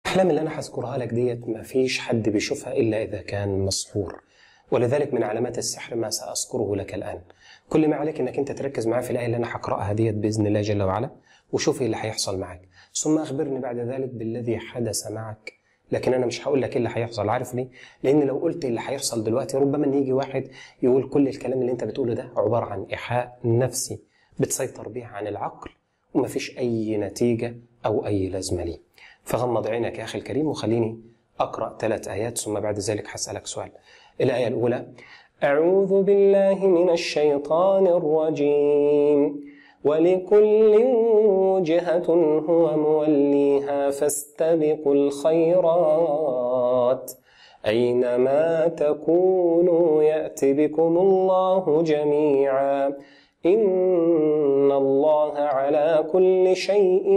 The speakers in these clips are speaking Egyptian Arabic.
الأحلام اللي أنا هذكرها لك ديت ما فيش حد بيشوفها إلا إذا كان مسحور ولذلك من علامات السحر ما سأذكره لك الآن كل ما عليك أنك أنت تركز معايا في الآية اللي أنا هقرأها ديت بإذن الله جل وعلا وشوف إيه اللي هيحصل معك ثم أخبرني بعد ذلك بالذي حدث معك لكن أنا مش هقول لك إيه اللي هيحصل عارف ليه؟ لأن لو قلت اللي هيحصل دلوقتي ربما إن يجي واحد يقول كل الكلام اللي أنت بتقوله ده عبارة عن إيحاء نفسي بتسيطر به عن العقل ومفيش أي نتيجة أو أي لازمة ليه فغمض عينك يا أخي الكريم وخليني أقرأ ثلاث آيات ثم بعد ذلك هسألك سؤال الآية الأولى أعوذ بالله من الشيطان الرجيم ولكل وجهة هو موليها فاستبقوا الخيرات أينما تكونوا يأت بكم الله جميعا إن الله على كل شيء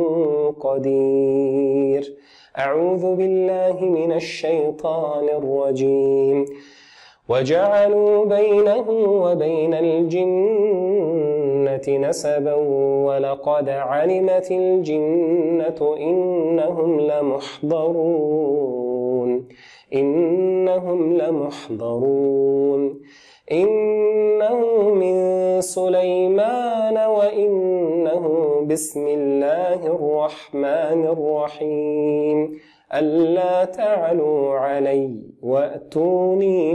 قدير أعوذ بالله من الشيطان الرجيم وجعلوا بينه وبين الجنة نسبا ولقد علمت الجنة إنهم لمحضرون إنهم لمحضرون إنه من سليمان وإنه بسم الله الرحمن الرحيم ألا تعلوا علي وأتوني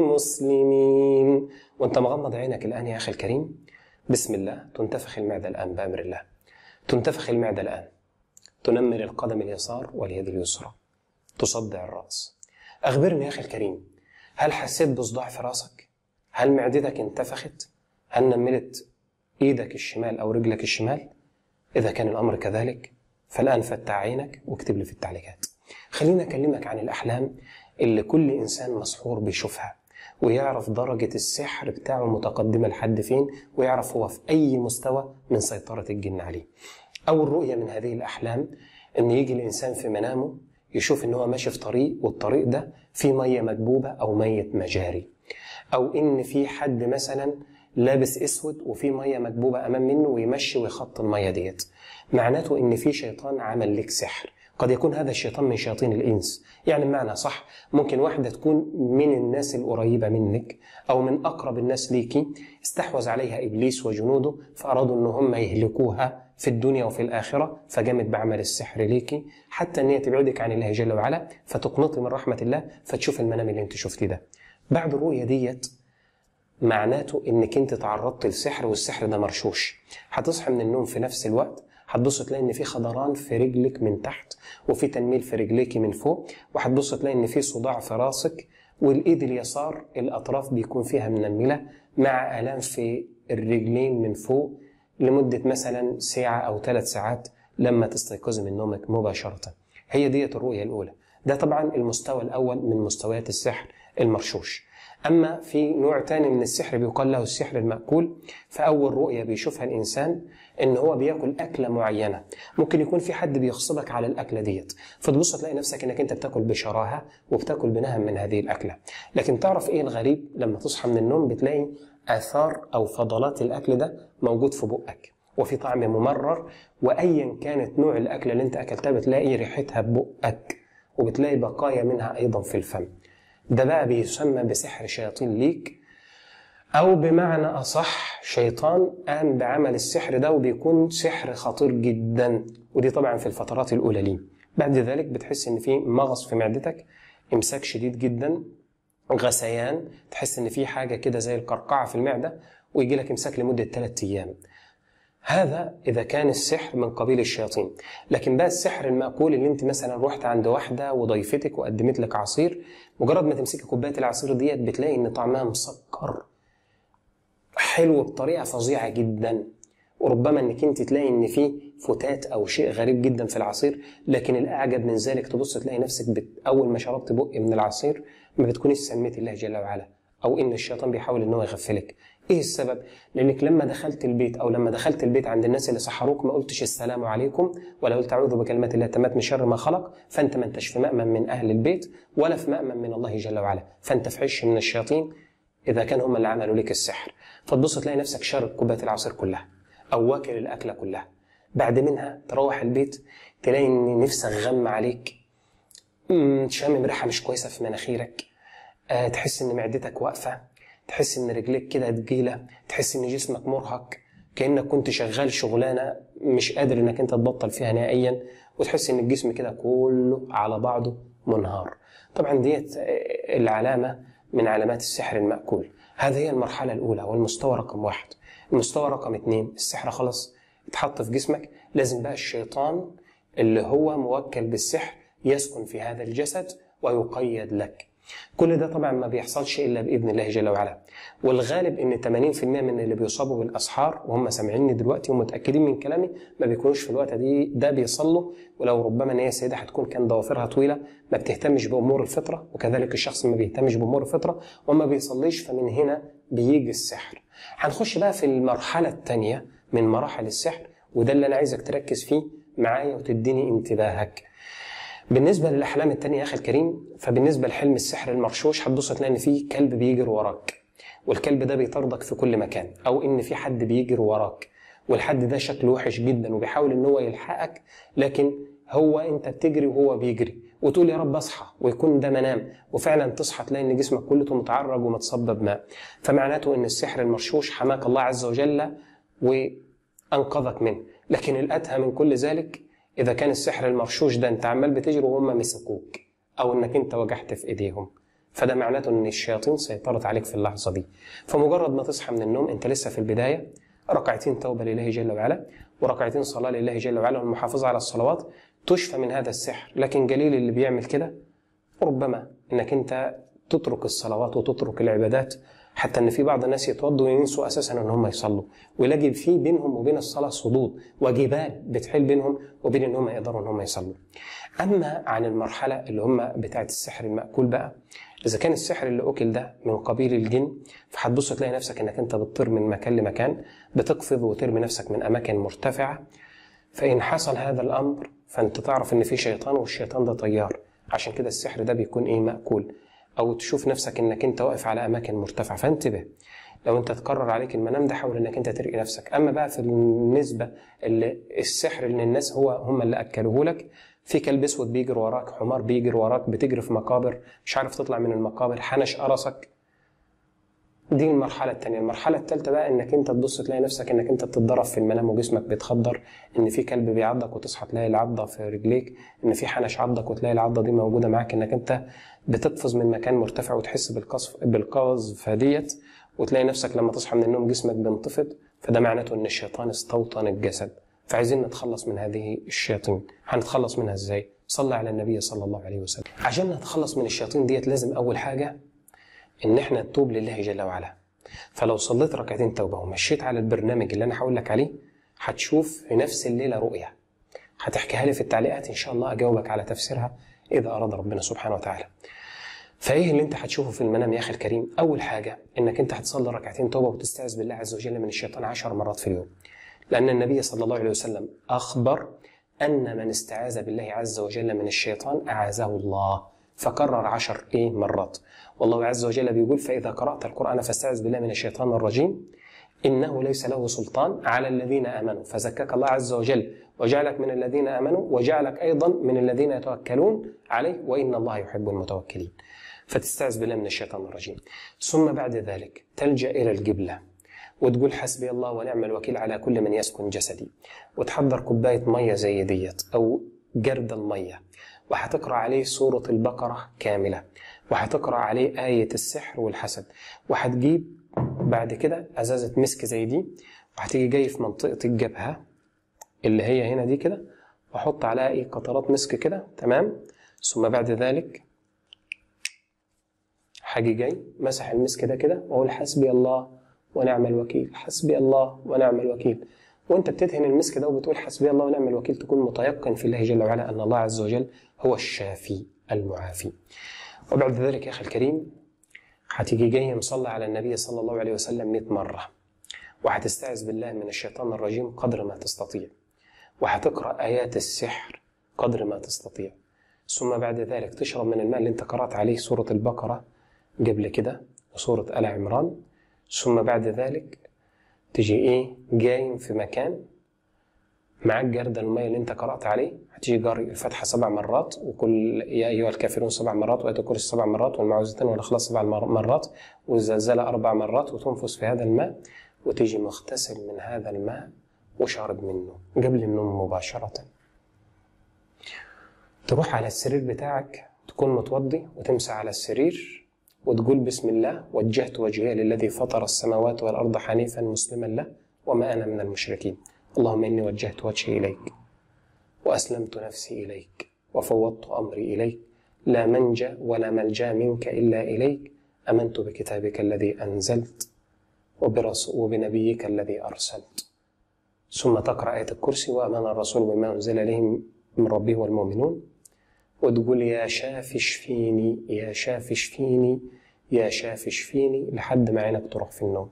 مسلمين وأنت مغمض عينك الآن يا أخي الكريم بسم الله تنتفخ المعدة الآن بأمر الله تنتفخ المعدة الآن تنمر القدم اليسار واليد اليسرى تصدع الرأس أخبرني يا أخي الكريم هل حسيت بصداع في راسك؟ هل معدتك انتفخت؟ هل نملت ايدك الشمال او رجلك الشمال؟ اذا كان الامر كذلك فالان فتح عينك واكتب لي في التعليقات. خليني اكلمك عن الاحلام اللي كل انسان مسحور بيشوفها ويعرف درجة السحر بتاعه متقدمة لحد فين ويعرف هو في أي مستوى من سيطرة الجن عليه. أول رؤية من هذه الأحلام إن يجي الإنسان في منامه يشوف إن هو ماشي في طريق والطريق ده فيه مية مكبوبة أو مية مجاري. او ان في حد مثلا لابس اسود وفي ميه مكبوبه امام منه ويمشي ويخط الميه ديت معناته ان في شيطان عمل لك سحر قد يكون هذا الشيطان من شياطين الانس يعني بمعنى صح ممكن واحده تكون من الناس القريبه منك او من اقرب الناس ليكي استحوذ عليها ابليس وجنوده فارادوا ان هم يهلكوها في الدنيا وفي الاخره فجامت بعمل السحر ليكي حتى ان هي تبعدك عن الله جل وعلا فتقنطي من رحمه الله فتشوف المنام اللي انت شفتيه ده بعد الرؤية ديت معناته انك انت تعرضت للسحر والسحر ده مرشوش هتصحى من النوم في نفس الوقت هتبص تلاقي ان في خضران في رجلك من تحت وفي تنميل في رجليك من فوق وهتبص تلاقي ان في صداع في راسك والايد اليسار الاطراف بيكون فيها منمله مع الام في الرجلين من فوق لمده مثلا ساعه او ثلاث ساعات لما تستيقظي من نومك مباشره هي ديت الرؤيه الاولى ده طبعا المستوى الاول من مستويات السحر المرشوش أما في نوع تاني من السحر بيقال له السحر المأكول فأول رؤية بيشوفها الإنسان إن هو بياكل أكلة معينة ممكن يكون في حد بيغصبك على الأكلة ديت فتبص تلاقي نفسك إنك أنت بتاكل بشراهة وبتاكل بنهم من هذه الأكلة لكن تعرف إيه الغريب لما تصحى من النوم بتلاقي آثار أو فضلات الأكل ده موجود في بقك وفي طعم ممرر وأيا كانت نوع الأكلة اللي أنت أكلتها بتلاقي ريحتها ببقك وبتلاقي بقايا منها أيضا في الفم ده بقى بيسمى بسحر شياطين ليك أو بمعنى أصح شيطان قام بعمل السحر ده وبيكون سحر خطير جدا ودي طبعا في الفترات الأولى ليه بعد ذلك بتحس إن في مغص في معدتك إمساك شديد جدا غثيان تحس إن في حاجة كده زي القرقعة في المعدة ويجي لك إمساك لمدة ثلاثة أيام هذا إذا كان السحر من قبيل الشياطين لكن بقى السحر المأكول اللي انت مثلا رحت عند واحدة وضيفتك وقدمت لك عصير مجرد ما تمسكي كوباية العصير ديت بتلاقي ان طعمها مسكر حلو بطريقة فظيعة جدا وربما انك انت تلاقي ان في فتات او شيء غريب جدا في العصير لكن الاعجب من ذلك تبص تلاقي نفسك بت... اول ما شربت بق من العصير ما بتكونيش سميت الله جل وعلا او ان الشيطان بيحاول ان هو يغفلك ايه السبب لانك لما دخلت البيت او لما دخلت البيت عند الناس اللي سحروك ما قلتش السلام عليكم ولا قلت اعوذ بكلمات الله تمات من شر ما خلق فانت ما انتش في مامن من اهل البيت ولا في مامن من الله جل وعلا فانت في عش من الشياطين اذا كان هم اللي عملوا لك السحر فتبص تلاقي نفسك شارب كوبايه العصير كلها او واكل الاكله كلها بعد منها تروح البيت تلاقي ان نفسك غم عليك مم، شامم ريحه مش كويسه في مناخيرك آه، تحس ان معدتك واقفه تحس ان رجليك كده تقيله تحس ان جسمك مرهق كانك كنت شغال شغلانه مش قادر انك انت تبطل فيها نهائيا وتحس ان الجسم كده كله على بعضه منهار طبعا ديت آه، العلامه من علامات السحر المأكول هذه هي المرحله الاولى والمستوى رقم واحد المستوى رقم اثنين السحر خلاص اتحط في جسمك لازم بقى الشيطان اللي هو موكل بالسحر يسكن في هذا الجسد ويقيد لك كل ده طبعا ما بيحصلش الا باذن الله جل وعلا والغالب ان 80% من اللي بيصابوا بالاسحار وهم سامعيني دلوقتي ومتاكدين من كلامي ما بيكونوش في الوقت دي ده بيصلوا ولو ربما ان هي السيده هتكون كان ضوافرها طويله ما بتهتمش بامور الفطره وكذلك الشخص ما بيهتمش بامور الفطره وما بيصليش فمن هنا بيجي السحر هنخش بقى في المرحله الثانيه من مراحل السحر وده اللي انا عايزك تركز فيه معايا وتديني انتباهك بالنسبه للاحلام التانية يا اخي الكريم فبالنسبه لحلم السحر المرشوش هتبص تلاقي ان في كلب بيجري وراك والكلب ده بيطاردك في كل مكان او ان في حد بيجري وراك والحد ده شكله وحش جدا وبيحاول ان هو يلحقك لكن هو انت بتجري وهو بيجري وتقول يا رب اصحى ويكون ده منام وفعلا تصحى تلاقي ان جسمك كله متعرج ومتصبب ماء فمعناته ان السحر المرشوش حماك الله عز وجل وانقذك منه لكن الادهى من كل ذلك اذا كان السحر المرشوش ده انت عمال بتجري وهم مسكوك او انك انت وجعت في ايديهم فده معناته ان الشياطين سيطرت عليك في اللحظه دي فمجرد ما تصحى من النوم انت لسه في البدايه ركعتين توبه لله جل وعلا وركعتين صلاه لله جل وعلا والمحافظه على الصلوات تشفى من هذا السحر لكن قليل اللي بيعمل كده ربما انك انت تترك الصلوات وتترك العبادات حتى ان في بعض الناس يتوضوا وينسوا اساسا ان هم يصلوا ويلاقي في بينهم وبين الصلاه صدود وجبال بتحيل بينهم وبين ان هم يقدروا ان هم يصلوا. اما عن المرحله اللي هم بتاعه السحر الماكول بقى اذا كان السحر اللي اكل ده من قبيل الجن فهتبص تلاقي نفسك انك انت بتطير من مكان لمكان بتقفز وترمي نفسك من اماكن مرتفعه فان حصل هذا الامر فانت تعرف ان في شيطان والشيطان ده طيار عشان كده السحر ده بيكون ايه ماكول او تشوف نفسك انك انت واقف على اماكن مرتفعه فانتبه لو انت تكرر عليك المنام ده حاول انك انت ترقي نفسك اما بقى في النسبه اللي السحر اللي الناس هو هم اللي اكلوه لك في كلب اسود بيجري وراك حمار بيجري وراك بتجري في مقابر مش عارف تطلع من المقابر حنش قرصك دي المرحلة الثانية، المرحلة الثالثة بقى انك انت تبص تلاقي نفسك انك انت بتتضرب في المنام وجسمك بيتخدر، ان في كلب بيعضك وتصحى تلاقي العضة في رجليك، ان في حنش عضك وتلاقي العضة دي موجودة معاك انك انت بتقفز من مكان مرتفع وتحس بالقصف بالقذف ديت وتلاقي نفسك لما تصحى من النوم جسمك بينتفض فده معناته ان الشيطان استوطن الجسد، فعايزين نتخلص من هذه الشياطين، هنتخلص منها ازاي؟ صلى على النبي صلى الله عليه وسلم. عشان نتخلص من الشياطين ديت لازم اول حاجة ان احنا نتوب لله جل وعلا فلو صليت ركعتين توبه ومشيت على البرنامج اللي انا هقول لك عليه هتشوف في نفس الليله رؤيه هتحكيها لي في التعليقات ان شاء الله اجاوبك على تفسيرها اذا اراد ربنا سبحانه وتعالى فايه اللي انت هتشوفه في المنام يا اخي الكريم اول حاجه انك انت هتصلي ركعتين توبه وتستعذ بالله عز وجل من الشيطان عشر مرات في اليوم لان النبي صلى الله عليه وسلم اخبر ان من استعاذ بالله عز وجل من الشيطان اعاذه الله فكرر عشر ايه مرات والله عز وجل بيقول فاذا قرات القران فاستعذ بالله من الشيطان الرجيم انه ليس له سلطان على الذين امنوا فزكاك الله عز وجل وجعلك من الذين امنوا وجعلك ايضا من الذين يتوكلون عليه وان الله يحب المتوكلين فتستعذ بالله من الشيطان الرجيم ثم بعد ذلك تلجا الى القبله وتقول حسبي الله ونعم الوكيل على كل من يسكن جسدي وتحضر كوبايه ميه زي ديت او جرد الميه وهتقرا عليه سوره البقره كامله وهتقرا عليه ايه السحر والحسد وهتجيب بعد كده ازازه مسك زي دي وهتيجي جاي في منطقه الجبهه اللي هي هنا دي كده واحط عليها ايه قطرات مسك كده تمام ثم بعد ذلك هاجي جاي مسح المسك ده كده واقول حسبي الله ونعم الوكيل حسبي الله ونعم الوكيل وانت بتدهن المسك ده وبتقول حسبي الله ونعم الوكيل تكون متيقن في الله جل وعلا ان الله عز وجل هو الشافي المعافي وبعد ذلك يا اخي الكريم هتيجي جاي مصلى على النبي صلى الله عليه وسلم 100 مره وهتستعذ بالله من الشيطان الرجيم قدر ما تستطيع وهتقرا ايات السحر قدر ما تستطيع ثم بعد ذلك تشرب من الماء اللي انت قرات عليه سوره البقره قبل كده وسوره ال عمران ثم بعد ذلك تجي ايه جايم في مكان معاك جرد المية اللي انت قرأت عليه هتيجي جاري الفاتحة سبع مرات وكل يا أيها الكافرون سبع مرات وآية الكرسي سبع مرات والمعوذتين والإخلاص سبع مر- مرات والزلزلة أربع مرات وتنفس في هذا الماء وتيجي مغتسل من هذا الماء وشارب منه قبل النوم مباشرة تروح على السرير بتاعك تكون متوضي وتمسح على السرير وتقول بسم الله وجهت وجهي للذي فطر السماوات والأرض حنيفا مسلما له وما أنا من المشركين اللهم إني وجهت وجهي إليك وأسلمت نفسي إليك وفوضت أمري إليك لا منجى ولا ملجا منك إلا إليك آمنت بكتابك الذي أنزلت وبرسول وبنبيك الذي أرسلت ثم تقرأ آية الكرسي وأمن الرسول بما أنزل إليه من ربه والمؤمنون وتقول يا شافي اشفيني يا شافي اشفيني يا شافي اشفيني لحد ما عينك تروح في النوم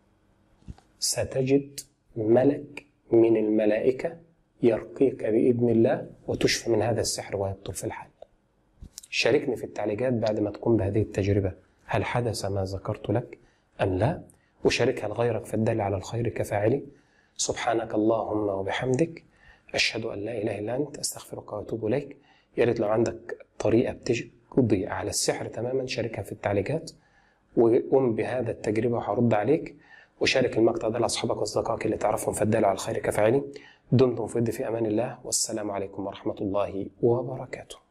ستجد ملك من الملائكة يرقيك بإذن الله وتشفى من هذا السحر ويبطل في الحال شاركني في التعليقات بعد ما تقوم بهذه التجربة هل حدث ما ذكرت لك أم لا وشاركها لغيرك فالدل على الخير كفاعله سبحانك اللهم وبحمدك أشهد أن لا إله إلا أنت أستغفرك وأتوب إليك يا ريت لو عندك طريقة بتقضي على السحر تماما شاركها في التعليقات وقم بهذا التجربة وهرد عليك وشارك المقطع ده لأصحابك وأصدقائك اللي تعرفهم فالدال على الخير كفاعله دمتم في ود في أمان الله والسلام عليكم ورحمة الله وبركاته